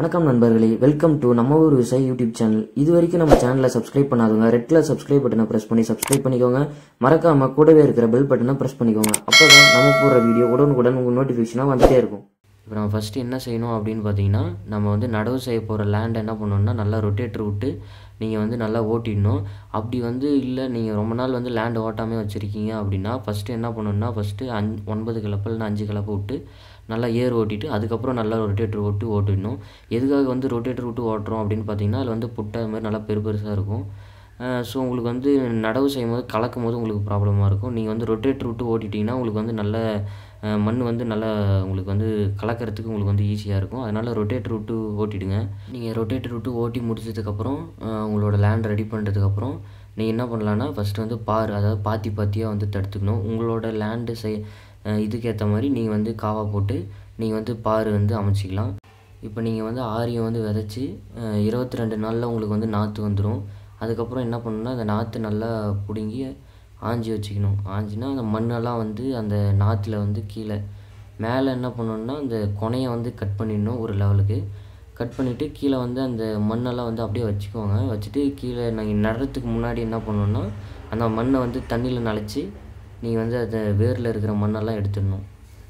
வணக்கம் நண்பர்களே welcome to நம்ம ஊர் விவசாய யூடியூப் சேனல் இது வரைக்கும் நம்ம சேனலை சப்ஸ்கிரைப் பண்ணாதவங்க ரெட் கலர் சப்ஸ்கிரைப் பட்டனை பிரஸ் பண்ணி சப்ஸ்கிரைப் பண்ணிக்கோங்க மறக்காம கூடவே இருக்கிற பெல் பட்டனை பிரஸ் பண்ணிக்கோங்க அப்பதான் நம்ம போடுற வீடியோ உடனுக்குடன் உங்களுக்கு நோட்டிஃபிகேஷனாக வந்துட்டே இருக்கும் இப்போ நம்ம ஃபஸ்ட்டு என்ன செய்யணும் அப்படின்னு பார்த்தீங்கன்னா நம்ம வந்து நடவு செய்ய போகிற லேண்ட் என்ன பண்ணணும்னா நல்லா ரொட்டேட்டர் விட்டு நீங்கள் வந்து நல்லா ஓட்டிடணும் அப்படி வந்து இல்லை நீங்கள் ரொம்ப நாள் வந்து லேண்ட் ஓட்டாமே வச்சுருக்கீங்க அப்படின்னா ஃபஸ்ட்டு என்ன பண்ணணும்னா ஃபஸ்ட்டு அஞ் ஒன்பது கிளப்பு இல்லைன்னா அஞ்சு கிளப்பு விட்டு நல்லா ஏர் ஓட்டிட்டு அதுக்கப்புறம் நல்லா ரொட்டேட்டர் விட்டு ஓட்டிடணும் எதுக்காக வந்து ரொட்டேட்டர் விட்டு ஓட்டுறோம் அப்படின்னு பார்த்தீங்கன்னா அதில் வந்து புட்டை அது மாதிரி நல்லா பெரு பெருசாக இருக்கும் ஸோ உங்களுக்கு வந்து நடவு செய்யும் போது கலக்கும் போது உங்களுக்கு ப்ராப்ளமாக இருக்கும் நீங்கள் வந்து ரொட்டேட்டர் விட்டு ஓட்டிட்டிங்கன்னா உங்களுக்கு வந்து நல்ல அஹ், மண் வந்து நல்லா உங்களுக்கு வந்து கலக்கிறதுக்கு உங்களுக்கு வந்து ஈஸியாக இருக்கும் அதனால் ரொட்டேட்டர் விட்டு ஓட்டிடுங்க நீங்கள் ரொட்டேட்டர் விட்டு ஓட்டி முடிச்சதுக்கப்புறம் அஹ், உங்களோட லேண்ட் ரெடி பண்ணுறதுக்கப்புறம் நீங்கள் என்ன பண்ணலான்னா ஃபஸ்ட்டு வந்து பார் அதாவது பாத்தி பாத்தியாக வந்து தடுத்துக்கணும் உங்களோட லேண்டு செய் அஹ், இதுக்கேற்ற மாதிரி நீங்கள் வந்து காவா போட்டு நீங்கள் வந்து பார் வந்து அமைச்சிக்கலாம் இப்போ நீங்கள் வந்து ஆரியம் வந்து விதைச்சி இருபத்தி ரெண்டு நாளில் உங்களுக்கு வந்து நாற்று வந்துடும் அதுக்கப்புறம் என்ன பண்ணணும்னா அந்த நாற்று நல்லா பிடுங்கி ஆஞ்சி வச்சுக்கணும் ஆஞ்சினா அந்த மண்ணெல்லாம் வந்து அந்த நாற்றுல வந்து கீழே மேலே என்ன பண்ணணும்னா அந்த கொனையை வந்து கட் பண்ணிடணும் ஒரு லெவலுக்கு கட் பண்ணிவிட்டு கீழே வந்து அந்த மண்ணெல்லாம் வந்து அப்படியே வச்சுக்கோங்க வச்சுட்டு கீழே நீங்கள் நடுறதுக்கு முன்னாடி என்ன பண்ணணும்னா அந்த மண்ணை வந்து தண்ணியில் நனைச்சி நீங்கள் வந்து அந்த வேரில் இருக்கிற மண்ணெல்லாம் எடுத்துடணும்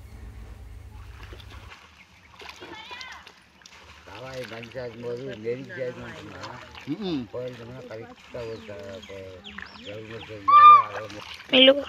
காவாய் பஞ்சு சாக்கும்போது நெருங்கி சாக்கணும்னா போயிருந்தோம்னா கரெக்டாக ஒரு க- இப்போ கவர்மெண்ட் இருந்தாலும் அதை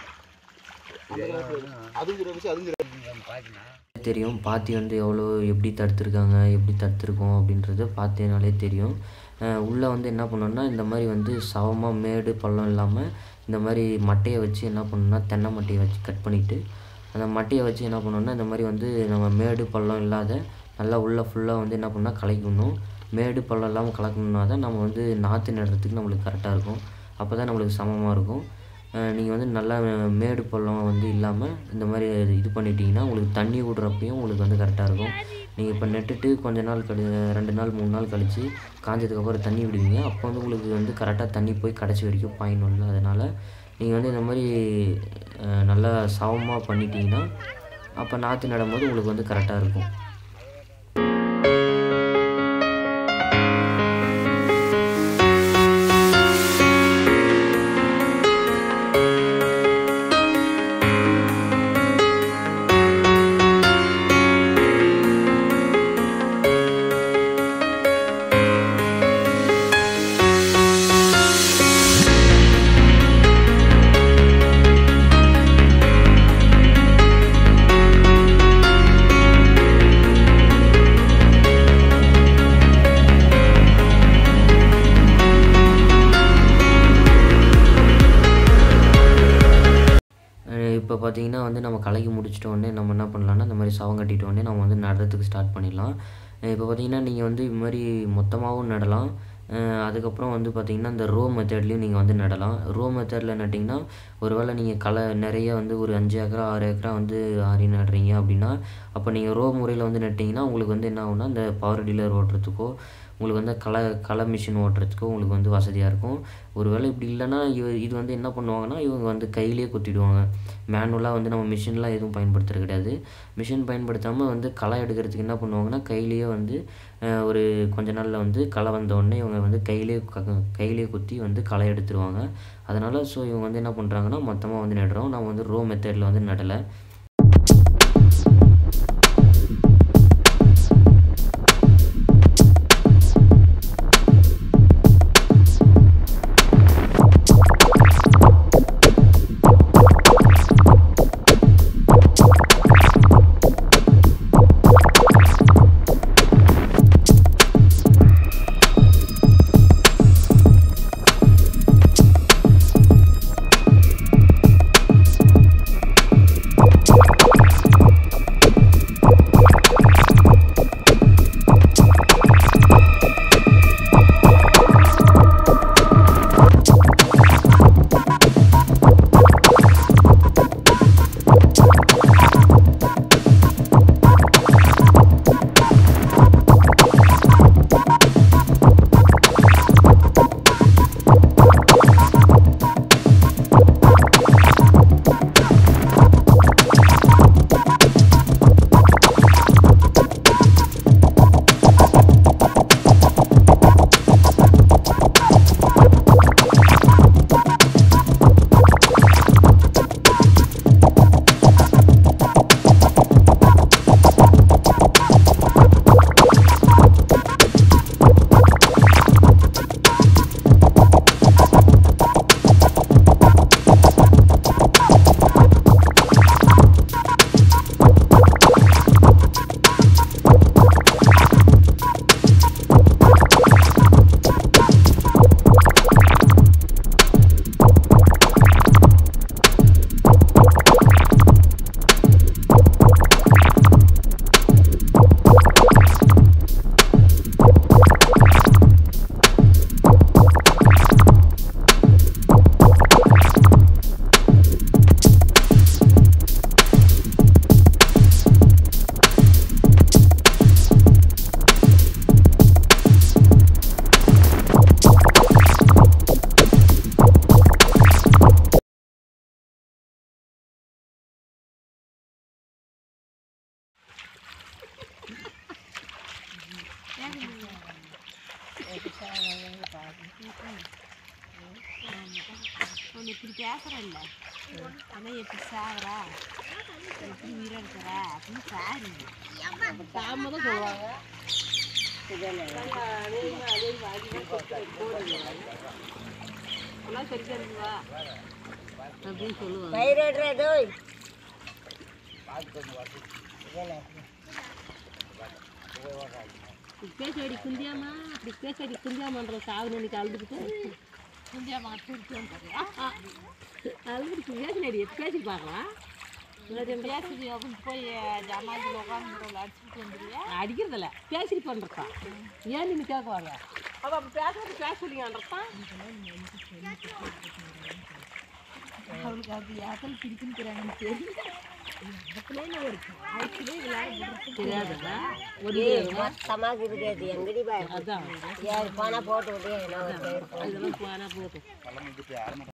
பார்த்தீங்கன்னா தெரியும் பாத்தி வந்து எவ்வளோ எப்படி தடுத்துருக்காங்க எப்படி தடுத்துருக்கோம் அப்படின்றது பார்த்தேனாலே தெரியும் உள்ளே வந்து என்ன பண்ணணும்னா இந்த மாதிரி வந்து சவமாக மேடு பள்ளம் இல்லாமல் இந்த மாதிரி மட்டையை வச்சு என்ன பண்ணணும்னா தென்னை மட்டையை வச்சு கட் பண்ணிவிட்டு அந்த மட்டையை வச்சு என்ன பண்ணணும்னா இந்த மாதிரி வந்து நம்ம மேடு பள்ளம் இல்லாத நல்லா உள்ளே ஃபுல்லாக வந்து என்ன பண்ணால் கலக்கணும் மேடு பள்ளம் இல்லாமல் கலக்கணும்னா தான் நம்ம வந்து நாற்று நடுறதுக்கு நம்மளுக்கு கரெக்டாக இருக்கும் அப்போ தான் நம்மளுக்கு சமமாக இருக்கும் நீங்கள் வந்து நல்லா மேடு பள்ளம் வந்து இல்லாமல் இந்த மாதிரி இது பண்ணிட்டீங்கன்னா உங்களுக்கு தண்ணி விடுறப்பையும் உங்களுக்கு வந்து கரெக்டாக இருக்கும் நீங்கள் இப்போ நட்டுட்டு கொஞ்ச நாள் கழி ரெண்டு நாள் மூணு நாள் கழித்து காஞ்சதுக்கப்புறம் தண்ணி விடுவீங்க அப்போ வந்து உங்களுக்கு வந்து கரெக்டாக தண்ணி போய் கடைசி வரைக்கும் பாயணும்ல அதனால் நீங்கள் வந்து இந்த மாதிரி அஹ், நல்லா சமமாக பண்ணிட்டீங்கன்னா அப்போ நாற்று நடும்போது உங்களுக்கு வந்து கரெக்டாக இருக்கும் இப்போ பார்த்தீங்கன்னா வந்து நம்ம கலக்கி முடிச்சிட்ட உடனே நம்ம என்ன பண்ணலாம்னா இந்த மாதிரி சவம் கட்டிட்ட உடனே நம்ம வந்து நடுறதுக்கு ஸ்டார்ட் பண்ணிடலாம் இப்போ பார்த்தீங்கன்னா நீங்கள் வந்து இது மாதிரி மொத்தமாகவும் நடலாம் அஹ் அதுக்கப்புறம் வந்து பார்த்தீங்கன்னா இந்த ரோ மெத்தட்லேயும் நீங்கள் வந்து நடலாம் ரோ மெத்தடில் நட்டிங்கன்னா ஒருவேளை நீங்கள் களை நிறைய வந்து ஒரு அஞ்சு ஏக்கரா ஆறு ஏக்கரா வந்து ஆரி நடுறீங்க அப்படின்னா அப்போ நீங்கள் ரோ முறையில் வந்து நட்டிங்கன்னா உங்களுக்கு வந்து என்ன ஆகும்னா இந்த பவர் டீலர் ஓட்டுறதுக்கோ உங்களுக்கு வந்து களை களை மிஷின் ஓட்டுறதுக்கோ உங்களுக்கு வந்து வசதியாக இருக்கும் ஒருவேளை இப்படி இல்லைன்னா இவ இது வந்து என்ன பண்ணுவாங்கன்னா இவங்க வந்து கையிலேயே குத்திடுவாங்க மேனுவலாக வந்து நம்ம மிஷின்லாம் எதுவும் பயன்படுத்துறது கிடையாது மிஷின் பயன்படுத்தாமல் வந்து களை எடுக்கிறதுக்கு என்ன பண்ணுவாங்கன்னா கையிலேயே வந்து அஹ், ஒரு கொஞ்ச நாளில் வந்து களை வந்த உடனே இவங்க வந்து கையிலே க- கையிலே குத்தி வந்து களை எடுத்துருவாங்க அதனால் ஸோ இவங்க வந்து என்ன பண்ணுறாங்கன்னா மொத்தமாக வந்து நடுறோம் நம்ம வந்து ரோ மெத்தடில் வந்து நடலை இப்படி பேசுறல்ல ஆனால் எப்படி சாகுறா எப்படி உயிரை இருக்கிறா அப்படின்னு சாருங்க தாம தான் சொல்லுவாங்க எல்லாம் சரி சரிங்களா அப்படின்னு சொல்லுவாங்க பேசடி குந்தியாமா அப்படி பேசடி குந்தியாமான்ற சாவு நினைக்க அழுதுட்டு குந்தியாமா அழுதுட்டு பேசினடி பேசி பார்க்கலாம் பேசுது அப்படின்னு போய் ஜமாத்தில் உட்காந்து அடிச்சுட்டு வந்துடுறியா அடிக்கிறதில்ல பேசிட்டு பண்ணுறப்பா ஏன் நீ கேட்குவாங்க அவள் அப்போ பேசுறது பேச சொல்லிங்கன்றப்பா அவளுக்கு அது யாத்தல் பிடிக்குன்னு தெரியும் தெரியாதுடா சமாதி இருக்காது எங்கடி பாய் அதான் ஏழு பணம் போட்டு விட்டு அதெல்லாம் போனா போதும்